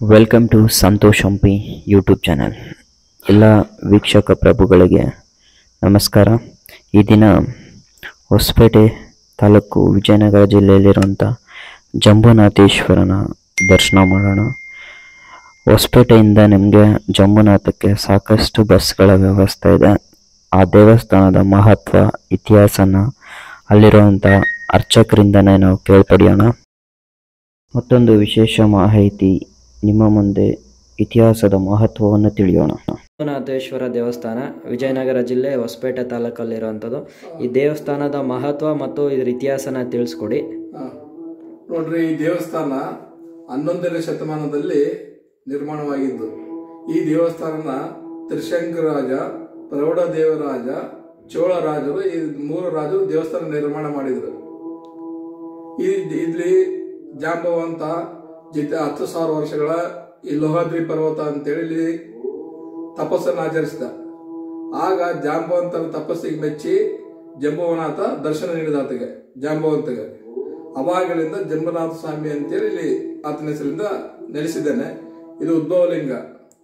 Welcome to Santosh Hampi YouTube channel ಎಲ್ಲ ವೀಕ್ಷಕ ಪ್ರಭುಗಳಿಗೆ ನಮಸ್ಕಾರ ಈ ದಿನ ಹೊಸಪೇಟೆ ತಾಲೂಕು ವಿಜಯನಗರ ಜಿಲ್ಲೆಯಲ್ಲಿರುವಂಥ ಜಂಬುನಾಥೇಶ್ವರನ ದರ್ಶನ ಮಾಡೋಣ ಹೊಸಪೇಟೆಯಿಂದ ನಿಮಗೆ ಜಂಬುನಾಥಕ್ಕೆ ಸಾಕಷ್ಟು ಬಸ್ಗಳ ವ್ಯವಸ್ಥೆ ಇದೆ ಆ ದೇವಸ್ಥಾನದ ಮಹತ್ವ ಇತಿಹಾಸನ ಅಲ್ಲಿರುವಂಥ ಅರ್ಚಕರಿಂದನೇ ನಾವು ಕೇಳ್ಪಡೆಯೋಣ ಮತ್ತೊಂದು ವಿಶೇಷ ಮಾಹಿತಿ ನಿಮ್ಮ ಮುಂದೆ ಇತಿಹಾಸದ ಮಹತ್ವವನ್ನು ತಿಳಿಯೋಣ ಸೋಮನಾಥೇಶ್ವರ ದೇವಸ್ಥಾನ ವಿಜಯನಗರ ಜಿಲ್ಲೆ ಹೊಸಪೇಟೆ ತಾಲೂಕಲ್ಲಿರುವಂಥದ್ದು ಈ ದೇವಸ್ಥಾನದ ಮಹತ್ವ ಮತ್ತು ಇದ್ರ ಇತಿಹಾಸನ ತಿಳಿಸ್ಕೊಡಿ ಹಾ. ನೋಡ್ರಿ ಈ ದೇವಸ್ಥಾನ ಹನ್ನೊಂದನೇ ಶತಮಾನದಲ್ಲಿ ನಿರ್ಮಾಣವಾಗಿದ್ದು ಈ ದೇವಸ್ಥಾನನ ತ್ರಿಶಂಕ ರಾಜ ಪ್ರೌಢ ದೇವರಾಜ ಚೋಳ ರಾಜರು ಈ ಮೂರು ರಾಜರು ದೇವಸ್ಥಾನ ನಿರ್ಮಾಣ ಮಾಡಿದ್ರು ಈ ಇಲ್ಲಿ ಜಾಂಬವಂತ ಜಿತ ಹತ್ತು ಸಾವಿರ ವರ್ಷಗಳ ಈ ಲೋಹಾದ್ರಿ ಪರ್ವತ ಅಂತೇಳಿ ಇಲ್ಲಿ ತಪಸ್ಸನ್ನು ಆಚರಿಸಿದ ಆಗ ಜಾಂಬವಂತನ ತಪಸ್ಸಿಗೆ ಮೆಚ್ಚಿ ಜಂಬುವನಾಥ ದರ್ಶನ ನೀಡಿದ ಆತಗೆ ಜಾಂಬವಂತಗೆ ಅವಾಗಲಿಂದ ಜಂಬುನಾಥ ಸ್ವಾಮಿ ಅಂತೇಳಿ ಇಲ್ಲಿ ಆತನ ಹೆಸರಿಂದ ನೆಲೆಸಿದ್ದಾನೆ ಇದು ಉದ್ಭವಲಿಂಗ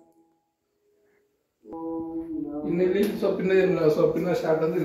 ಇನ್ನು ಇಲ್ಲಿ ಸೊಪ್ಪಿನ ಸೊಪ್ಪಿನ ಶಾಟ್ ಅಂದ್ರೆ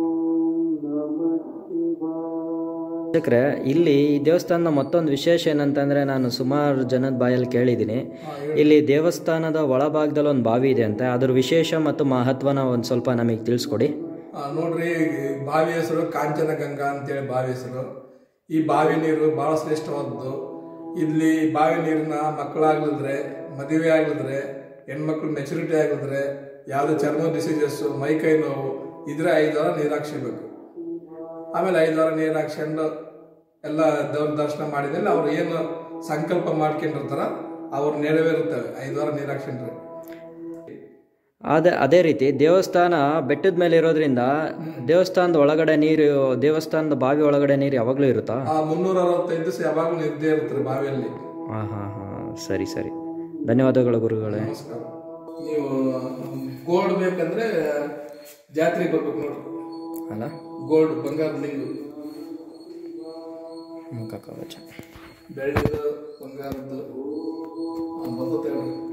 ವೀಕ್ಷಕರೇ ಇಲ್ಲಿ ಈ ದೇವಸ್ಥಾನದ ಮತ್ತೊಂದು ವಿಶೇಷ ಏನಂತಂದ್ರೆ ನಾನು ಸುಮಾರು ಜನದ ಬಾಯಲ್ಲಿ ಕೇಳಿದ್ದೀನಿ ಇಲ್ಲಿ ದೇವಸ್ಥಾನದ ಒಳಭಾಗದಲ್ಲಿ ಒಂದು ಬಾವಿ ಇದೆ ಅಂತ ಅದ್ರ ವಿಶೇಷ ಮತ್ತು ಮಹತ್ವನ ಒಂದು ಸ್ವಲ್ಪ ನಮಗೆ ತಿಳಿಸ್ಕೊಡಿ ಆ, ನೋಡ್ರಿ ಈ ಬಾವಿ ಹೆಸರು ಕಾಂಚನ ಗಂಗಾ ಅಂತೇಳಿ ಬಾವಿ ಹೆಸರು ಈ ಬಾವಿ ನೀರು ಬಹಳ ಶ್ರೇಷ್ಠವಾದದ್ದು ಇಲ್ಲಿ ಬಾವಿ ನೀರನ್ನ ಮಕ್ಕಳಾಗ್ಲಿದ್ರೆ ಮದುವೆ ಆಗ್ಲಿದ್ರೆ ಹೆಣ್ಮಕ್ಳು ಮೆಚುರಿಟಿ ಆಗಿದ್ರೆ ಯಾವ್ದು ಚರ್ಮ ಡಿಸೀಸಸ್ ಮೈಕೈ ನೋವು ಇದ್ರೆ ಐದು ವಾರ ನೀರು ಹಾಕ್ಸ್ಬೇಕು ಆಮೇಲೆ ಐದು ವಾರ ನೀರು ಹಾಕ್ಸ್ಕೊಂಡು ಎಲ್ಲ ದೇವ್ರ ದರ್ಶನ ಮಾಡಿದ್ಮೇಲೆ ಅವ್ರು ಏನು ಸಂಕಲ್ಪ ಮಾಡ್ಕೊಂಡಿರ್ತಾರ ಅವ್ರು ನೆರವೇರುತ್ತವೆ ಐದು ವಾರ ನೀರು ಹಾಕ್ಸ್ಕೊಂಡ್ರೆ ಅದೇ ಅದೇ ರೀತಿ ದೇವಸ್ಥಾನ ಬೆಟ್ಟದ ಮೇಲೆ ಇರೋದ್ರಿಂದ ದೇವಸ್ಥಾನದ ಒಳಗಡೆ ನೀರು ದೇವಸ್ಥಾನದ ಬಾವಿ ಒಳಗಡೆ ನೀರು ಯಾವಾಗಲೂ ಇರುತ್ತಾ ಆ ಮುನ್ನೂರ ಅರವತ್ತೈದು ದಿವಸ ಯಾವಾಗಲೂ ನಿರ್ದೇ ಇರ್ತಾರೆ ಬಾವಿಯಲ್ಲಿ ಹಾಂ ಹಾಂ ಹಾಂ ಸರಿ ಸರಿ ಧನ್ಯವಾದಗಳು ಗುರುಗಳೇ ನಮಸ್ಕಾರ ನೀವು ಗೋಲ್ಡ್ ಬೇಕಂದ್ರೆ ಜಾತ್ರೆಗೆ ಬರ್ಬೇಕು ನೋಡ್ರಿ ಅಲ್ಲ ಗೋಲ್ಡ್ ಬಂಗಾರದ ಲಿಂಗು ಮುಖ ಕವಚ ಬೆಳ್ಳಿದು ಬಂಗಾರದ್ದು ಬರ್ತೈತೆ